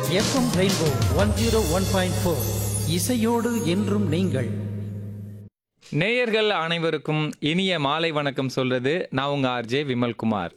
FM Rainbow one zero one point four இசையோடு என்றும் நீங்கள் நேயர்கள் அனைவருக்கும் இனிய மாலை வணக்கம் சொல்றது நான் உங்க ஆர்ஜே விமல்குமார்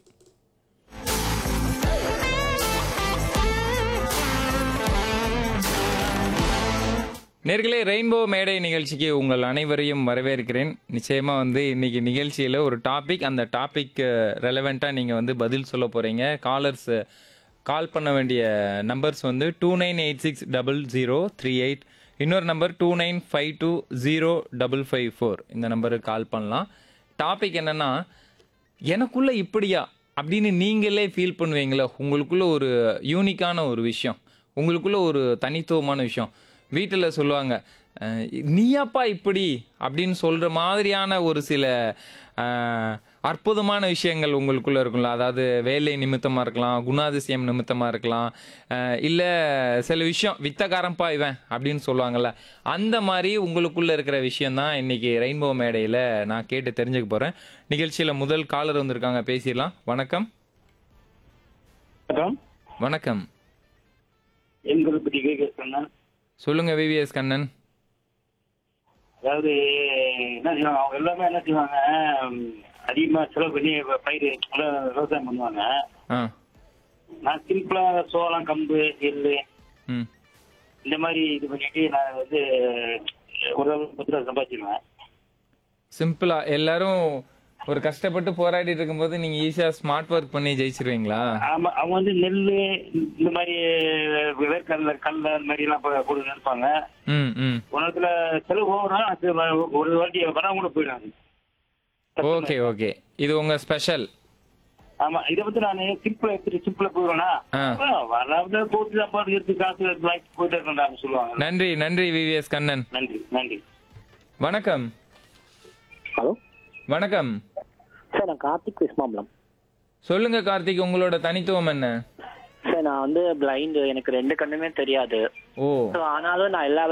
நேர்களே ரெயின்போ மேடை நிகழ்ச்சிக்கு உங்கள் அனைவரையும் வரவேற்கிறேன் நிச்சயமா வந்து இன்னைக்கு நிகழ்ச்சியில ஒரு டாபிக் அந்த டாபிக் ரெலவெண்டா நீங்க வந்து பதில் சொல்ல போறீங்க காலர்ஸ் கால் பண்ண வேண்டிய நம்பர்ஸ் வந்து two nine eight six double zero three eight இன்னொரு number two nine five two zero double five four இந்த நம்பருக்கு கால் பண்ணலாம் டாபிக் என்னன்னா எனக்குள்ள இப்படியா அப்படின்னு நீங்களே ஃபீல் பண்ணுவீங்களா உங்களுக்குள்ள ஒரு யூனிக்கான ஒரு விஷயம் உங்களுக்குள்ள ஒரு தனித்துவமான விஷயம் வீட்டில் சொல்லுவாங்க அஹ், நீயாப்பா இப்படி அப்படின்னு சொல்ற மாதிரியான ஒரு சில அஹ், அற்புதமான விஷயங்கள் உங்களுக்குள்ள இருக்கும்ல அதாவது வேலை நிமித்தமா இருக்கலாம் குணாதிசயம் நிமித்தமா இருக்கலாம் அஹ், இல்ல சில விஷயம் வித்தகாரம்பா இவன் அப்படின்னு சொல்லுவாங்கல்ல அந்த மாதிரி உங்களுக்குள்ள இருக்கிற விஷயம் தான் இன்னைக்கு ரெயின்போ மேடையில நான் கேட்டு தெரிஞ்சுக்க போறேன் நிகழ்ச்சியில முதல் காலர் வந்திருக்காங்க பேசிடலாம் வணக்கம் வணக்கம் வணக்கம் எங்களை பற்றி கேட்க சொன்னேன் சொல்லுங்க விவிஎஸ் கண்ணன் அதாவது என்ன செய்வாங்க அவங்க எல்லாமே என்ன செய்வாங்க ம், அதிகமா செலவு பண்ணி வ- பயிர் எல்லாம் விவசாயம் பண்ணுவாங்க ஆ நான் சிம்பிளா சோளம் கம்பு எள்ளு ம் இந்த மாதிரி இது பண்ணிட்டு நான் வந்து ஒரு பத்து ரூபா சம்பாதிச்சிருவேன் சிம்பிளா எல்லாரும் ஒரு கஷ்டப்பட்டு போராடிட்டு இருக்கும்போது நீங்க ஈஸியா ஸ்மார்ட் ஒர்க் பண்ணி ஜெயிச்சிருவீங்களா ஆமா அவங்க வந்து நெல் இந்த மாதிரி வேர்க்கடல கடல இந்த மாதிரி எல்லாம் போ- போட்டு நினைப்பாங்க ம் ம் ஒரு நேரத்துல செலவு ஓவரும் அது வ- ஒரு வாட்டி வராம கூட போயிடாது ஓகே ஓகே இது உங்க ஸ்பெஷல் ஆமா இதை வந்து நான் சிம்பிளா எடுத்துட்டு சிம்பிளா போயிடுவேனா ஆ. வராத போட்டு சாப்பாடு எடுத்து காசு வாங்கி போயிட்டு இருக்கேன் சொல்லுவாங்க நன்றி நன்றி விவிஎஸ் கண்ணன் நன்றி நன்றி வணக்கம் ஹலோ வணக்கம் சார் நான் கார்த்திக் விஸ்மாம்பலம் சொல்லுங்க கார்த்திக் உங்களோட தனித்துவம் என்ன சார் நான் வந்து பிளைண்டு எனக்கு ரெண்டு கண்ணுமே தெரியாது ஓ ஸோ ஆனாலும் நான் எல்லா